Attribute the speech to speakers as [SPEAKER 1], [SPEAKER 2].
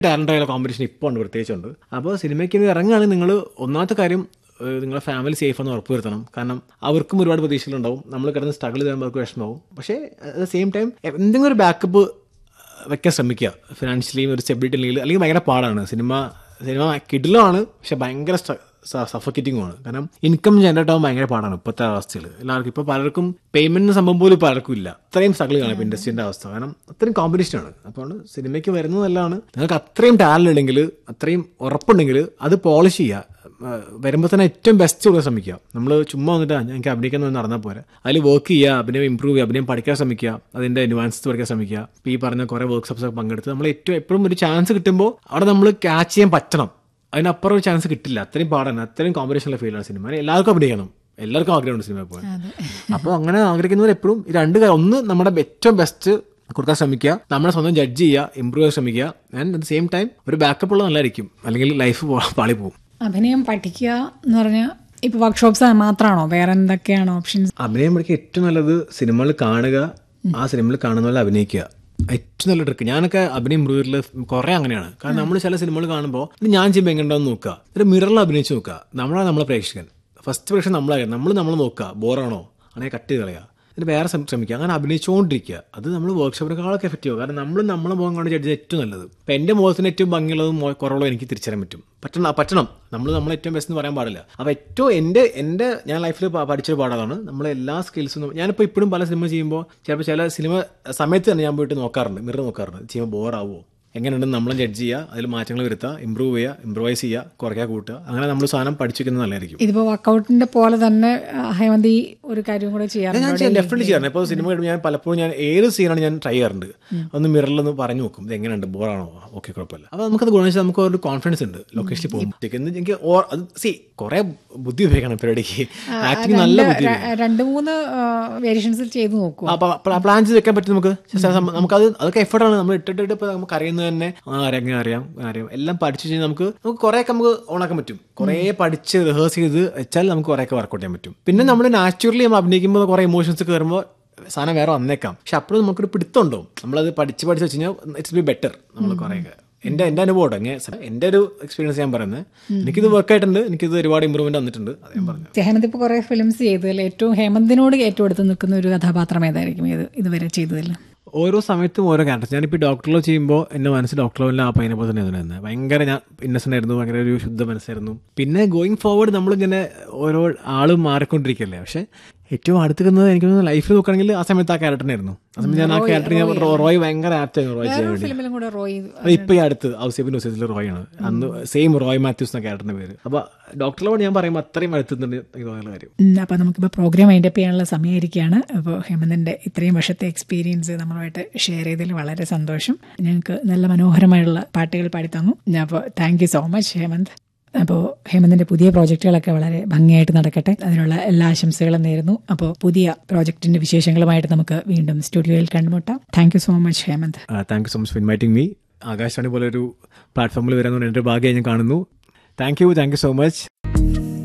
[SPEAKER 1] talent ആയ competition ഇപ്പോൾ ഉണ്ട് പ്രത്യേകിച്ചുണ്ട് അപ്പോൾ സിനിമയ്ക്ക് ഇനി ഇറങ്ങുകയാണെങ്കിൽ നിങ്ങൾ ഒന്നാമത്തെ കാര്യം ഏഹ് നിങ്ങളെ ഫാമിലി സേഫ് എന്ന് ഉറപ്പ് വരുത്തണം കാരണം അവർക്കും ഒരുപാട് പ്രതീക്ഷകളുണ്ടാവും നമ്മൾ കിടന്ന് സ്ട്രഗിൾ ചെയ്യുമ്പോൾ അവർക്ക് വിഷമമാവും പക്ഷേ അറ്റ് ദ സെയിം ടൈം എന്തെങ്കിലും ഒരു ബാക്കപ്പ് വെക്കാൻ ശ്രമിക്കുക ഫിനാൻഷ്യലിയും ഒരു സ്റ്റെബിലിറ്റി ഇല്ലെങ്കിൽ അല്ലെങ്കിൽ ഭയങ്കര പാടാണ് സിനിമ സിനിമ കിഡിലാണ് പക്ഷെ ഭയങ്കര സഫക്കേറ്റിംഗുമാണ് കാരണം ഇൻകം ജനറേറ്റ് ആവാൻ ഭയങ്കര പാടാണ് ഇപ്പോഴത്തെ അവസ്ഥയിൽ എല്ലാവർക്കും ഇപ്പോൾ പലർക്കും പേയ്മെന്റ് സംഭവം പോലും പലർക്കും ഇല്ല അത്രയും സ്ട്രഗിൾ കാണും ഇപ്പോൾ ഇൻഡസ്ട്രീൻ്റെ അവസ്ഥ കാരണം അത്രയും കോമ്പറ്റീഷനാണ് അപ്പോൾ സിനിമയ്ക്ക് വരുന്നത് നല്ലതാണ് നിങ്ങൾക്ക് അത്രയും ടാലന്റ് ഉണ്ടെങ്കിൽ അത്രയും ഉറപ്പുണ്ടെങ്കിൽ അത് പോളിഷ് ചെയ്യുക വരുമ്പോൾ തന്നെ ഏറ്റവും ബെസ്റ്റ് കൊടുക്കാൻ ശ്രമിക്കുക നമ്മൾ ചുമ്മാ വന്നിട്ട് "ആ, എനിക്ക് അഭിനയിക്കാൻ ഒന്ന് നടന്നാൽ പോരാ അതിൽ വർക്ക് ചെയ്യുക അഭിനയം ഇമ്പ്രൂവ് ചെയ്യുക അഭിനയം പഠിക്കാൻ ശ്രമിക്കുക അതിൻ്റെ അഡ്വാൻസ് പഠിക്കാൻ ശ്രമിക്കുക ഇപ്പോൾ ഈ പറഞ്ഞ കുറേ വർക്ക്ഷോപ്സ് ഒക്കെ പങ്കെടുത്ത് നമ്മൾ ഏറ്റവും എപ്പോഴും ഒരു ചാൻസ് കിട്ടുമ്പോൾ അവിടെ നമ്മൾ ക്യാച്ച് ചെയ്യാൻ പറ്റണം അതിനപ്പുറം ഒരു ചാൻസ് കിട്ടില്ല അത്രയും പാടാണ് അത്രയും കോമ്പറ്റീഷനുള്ള ഫീൽഡാണ് സിനിമ എല്ലാവർക്കും അഭിനയിക്കണം എല്ലാവർക്കും ആഗ്രഹമുണ്ട് സിനിമ പോകാൻ അപ്പോൾ അങ്ങനെ ആഗ്രഹിക്കുന്നവർ എപ്പോഴും ഈ രണ്ട് കാര്യം ഒന്ന് നമ്മുടെ ഏറ്റവും ബെസ്റ്റ് കൊടുക്കാൻ ശ്രമിക്കുക നമ്മളെ സ്വന്തം ജഡ്ജ് ചെയ്യുക ഇമ്പ്രൂവ് ചെയ്യാൻ ശ്രമിക്കുക ആൻഡ് അറ്റ് സെയിം ടൈം ഒരു ബാക്കപ്പ് ഉള്ള നല്ലതായിരിക്കും അല്ലെങ്കിൽ ലൈഫ് പാളി പോകും
[SPEAKER 2] അഭിനയം പഠിക്കുക എന്ന് പറഞ്ഞാൽ ഇപ്പൊ വർക്ക്ഷോപ്സ് മാത്രമാണോ വേറെ എന്തൊക്കെയാണ് ഓപ്ഷൻസ്
[SPEAKER 1] അഭിനയം പഠിക്കുക ഏറ്റവും നല്ലത് സിനിമകൾ കാണുക ആ സിനിമയിൽ കാണുന്ന പോലെ അഭിനയിക്കുക ഏറ്റവും നല്ല ട്രിക്ക് ഞാനൊക്കെ അഭിനയം ഇമ്പ്രൂവറിൽ കുറെ അങ്ങനെയാണ് കാരണം നമ്മൾ ചില സിനിമകൾ കാണുമ്പോൾ ഇത് ഞാൻ ചെയ്യുമ്പോൾ എങ്ങനെയുണ്ടാവും നോക്കുക ഒരു മിററിൽ അഭിനയിച്ച് നോക്കുക നമ്മളാണ് നമ്മളെ പ്രേക്ഷകൻ ഫസ്റ്റ് പ്രേക്ഷകൻ നമ്മളായിരുന്നു നമ്മൾ നമ്മൾ നോക്കുക ബോറാണോ അങ്ങനെ കട്ട് ചെയ്ത് കളയുക എന്നിട്ട് വേറെ ശ്രമ- ശ്രമിക്കുക അങ്ങനെ അഭിനയിച്ചുകൊണ്ടിരിക്കുക അത് നമ്മൾ വർക്ക്ഷോപ്പിനെക്കാളൊക്കെ എഫക്റ്റീവ് കാരണം നമ്മൾ നമ്മളെ മുഖം കൊണ്ട് ജഡ്ജ് ഏറ്റവും നല്ലത് ഇപ്പം എൻ്റെ മുഖത്തിന് ഏറ്റവും ഭംഗിയുള്ളതും മോ- കുറവുള്ളതും എനിക്ക് തിരിച്ചറിയാൻ പറ്റും പറ്റണം പറ്റണം നമ്മൾ നമ്മൾ ഏറ്റവും ബെസ്റ്റ് എന്ന് പറയാൻ പാടില്ല അപ്പോൾ ഏറ്റവും എൻ്റെ എൻ്റെ ഞാൻ ലൈഫിൽ പഠിച്ചൊരു പാഠമാണ് നമ്മൾ എല്ലാ സ്കിൽസും ഞാനിപ്പോൾ ഇപ്പോഴും പല സിനിമ ചെയ്യുമ്പോൾ ചിലപ്പോൾ ചില സിനിമ സമയത്ത് തന്നെ ഞാൻ പോയിട്ട് നോക്കാറുണ്ട് മിറർ നോക്കാറുണ്ട് ചെയ്യുമ്പോൾ ബോറാവോ എങ്ങനെയുണ്ടെന്ന് നമ്മളെ ജഡ്ജ് ചെയ്യുക അതിൽ മാറ്റങ്ങൾ വരുത്തുക ഇമ്പ്രൂവ് ചെയ്യുക ഇമ്പ്രൂവൈസ് ചെയ്യുക കുറയ്ക്കുക കൂട്ടുക അങ്ങനെ നമ്മൾ സാധനം പഠിച്ചിരിക്കുന്നത് നല്ലതായിരിക്കും
[SPEAKER 2] ഇതിപ്പോ വർക്കൗട്ടിന്റെ പോലെ തന്നെ ആ, ഹേമന്ത് ഈ ഒരു കാര്യം കൂടെ
[SPEAKER 1] ഞാൻ
[SPEAKER 2] ചെയ്യാറുണ്ട്
[SPEAKER 1] ഡെഫിനറ്റ്ലി ചെയ്യാറുണ്ട് ഇപ്പോൾ സിനിമ കഴിയുമ്പോൾ ഞാൻ പലപ്പോഴും ഞാൻ ഏത് സീനാണ് ഞാൻ ട്രൈ ചെയ്യാറുണ്ട് ഒന്ന് മിററിലൊന്ന് പറഞ്ഞു നോക്കും ഇത് എങ്ങനെയുണ്ട് ബോറാണോ ഓക്കെ കുഴപ്പമില്ല അപ്പോൾ നമുക്കത് ഗുണം വെച്ചാൽ നമുക്ക് ഒരു കോൺഫിഡൻസ് ഉണ്ട് ലൊക്കേഷനിൽ പോകുമ്പോഴത്തേക്ക് എന്ന് എനിക്ക് ഓർ അത് സി കുറേ ബുദ്ധി ഉപയോഗിക്കണം പരിപാടിക്ക് ആക്ടിങ് നല്ല ബുദ്ധി
[SPEAKER 2] ര- രണ്ട് മൂന്ന് വേരിയേഷൻസിൽ ചെയ്ത് നോക്കൂ
[SPEAKER 1] പ്ലാൻ ചെയ്ത് വെക്കാൻ പറ്റും നമുക്ക് ചില സമയം നമുക്കത് അതൊക്കെ എഫർട്ടാണ് നമ്മൾ ഇട്ടിട്ട് ഇപ്പോൾ നമുക്ക് അറിയുന്നത് തന്നെ ആ, അറിയാം ഇങ്ങനെ അറിയാം ഇങ്ങനെ അറിയാം എല്ലാം പഠിച്ചു കഴിഞ്ഞാൽ നമുക്ക് നമുക്ക് കുറേയൊക്കെ നമുക്ക് ഓണാക്കാൻ പറ്റും കുറേ പഠിച്ച് റിഹേഴ്സ് ചെയ്ത് വെച്ചാൽ നമുക്ക് കുറേയൊക്കെ വർക്കൗട്ട് ചെയ്യാൻ പറ്റും പിന്നെ നമ്മൾ നാച്ചുറലി നമ്മൾ അഭിനയിക്കുമ്പോൾ കുറേ ഇമോഷൻസ് കയറുമ്പോൾ സാധനം വേറെ വന്നേക്കാം പക്ഷെ അപ്പോഴും നമുക്കൊരു പിടുത്തം ഉണ്ടാവും നമ്മളത് പഠിച്ച് പഠിച്ച് വെച്ച് കഴിഞ്ഞാൽ ഇറ്റ്സ് ബി ബെറ്റർ നമ്മൾ കുറേയൊക്കെ എൻ്റെ എൻ്റെ അനുഭവം അങ്ങനെ എൻ്റെ ഒരു എക്സ്പീരിയൻസ് ഞാൻ പറയുന്നത് എനിക്കിത് വർക്ക് ആയിട്ടുണ്ട് എനിക്കിത് ഒരുപാട് ഇമ്പ്രൂവ്മെന്റ് വന്നിട്ടുണ്ട് അത് ഞാൻ പറഞ്ഞു
[SPEAKER 2] ഹേമന്ത് ഇപ്പോൾ കുറേ ഫിലിംസ് ചെയ്തതിൽ ഏറ്റവും ഹേമന്തിനോട് ഏറ്റവും അടുത്ത് നിൽക്കുന്ന ഒരു കഥാപാത്രം ഏതായിരിക്കും ഇത് ഇതുവരെ ചെയ്തതിൽ
[SPEAKER 1] ഓരോ സമയത്തും ഓരോ ക്യാരക്ടർ ഞാനിപ്പോൾ ഡോക്ടറിലോ ചെയ്യുമ്പോൾ എൻ്റെ മനസ്സിൽ ഡോക്ടറിലെ ആ പയ്യനെ പോലെ തന്നെ തന്നെ ഭയങ്കര ഞാൻ ഇന്നസെൻ്റ് ആയിരുന്നു ഭയങ്കര ഒരു ശുദ്ധ മനസ്സായിരുന്നു പിന്നെ ഗോയിങ് ഫോർവേഡ് നമ്മളിങ്ങനെ ഓരോ ആളും മാറിക്കൊണ്ടിരിക്കുകയല്ലേ പക്ഷേ ഏറ്റവും അടുത്ത് നിന്നത് എനിക്ക് ലൈഫിൽ നോക്കുകയാണെങ്കിൽ ആ സമയത്ത് ആ ക്യാരക്ടറിനായിരുന്നു ആ സമയത്ത് ഞാൻ ആ ക്യാരക്ടർ ഞാൻ റോ- റോയ് ഭയങ്കര ആപ്റ്റായിരുന്നു റോയ് ചെയ്യാൻ വേണ്ടി
[SPEAKER 2] ഫിലിമിലും കൂടെ റോയ്
[SPEAKER 1] അത് ഇപ്പൊ ഈ അടുത്ത് ഔസേബിൻ ഹുസൈസിലെ റോയ് ആണ് അന്ന് സെയിം റോയ് മാത്യൂസ് എന്ന ക്യാരക്ടറിന്റെ പേര് അപ്പൊ ഡോക്ടറിനോട് ഞാൻ പറയുമ്പോൾ അത്രയും അടുത്തുണ്ട് എനിക്ക് തോന്നുന്ന കാര്യം
[SPEAKER 2] ഉം, അപ്പോൾ നമുക്കിപ്പോൾ പ്രോഗ്രാം വൈൻഡപ്പ് ചെയ്യാനുള്ള സമയമായിരിക്കുകയാണ് അപ്പോൾ ഹേമന്തിൻ്റെ ഇത്രയും വർഷത്തെ എക്സ്പീരിയൻസ് നമ്മളുമായിട്ട് ഷെയർ ചെയ്തതിൽ വളരെ സന്തോഷം ഞങ്ങൾക്ക് നല്ല മനോഹരമായുള്ള പാട്ടുകൾ പാടിത്തന്നു അപ്പോൾ thank you so much Hemanth അപ്പോൾ ഹേമന്തിൻ്റെ പുതിയ പ്രോജക്റ്റുകളൊക്കെ വളരെ ഭംഗിയായിട്ട് നടക്കട്ടെ അതിനുള്ള എല്ലാ ആശംസകളും നേരുന്നു അപ്പോൾ പുതിയ പ്രോജക്റ്റിൻ്റെ വിശേഷങ്ങളുമായിട്ട് നമുക്ക് വീണ്ടും സ്റ്റുഡിയോയിൽ കണ്ടുമുട്ടാം thank you so much Hemanth
[SPEAKER 1] thank you so much for inviting me Akashvani പോലെ ഒരു പ്ലാറ്റ്ഫോമിൽ വരാൻ എൻ്റെ ഭാഗ്യമായി ഞാൻ കാണുന്നു thank you thank you so much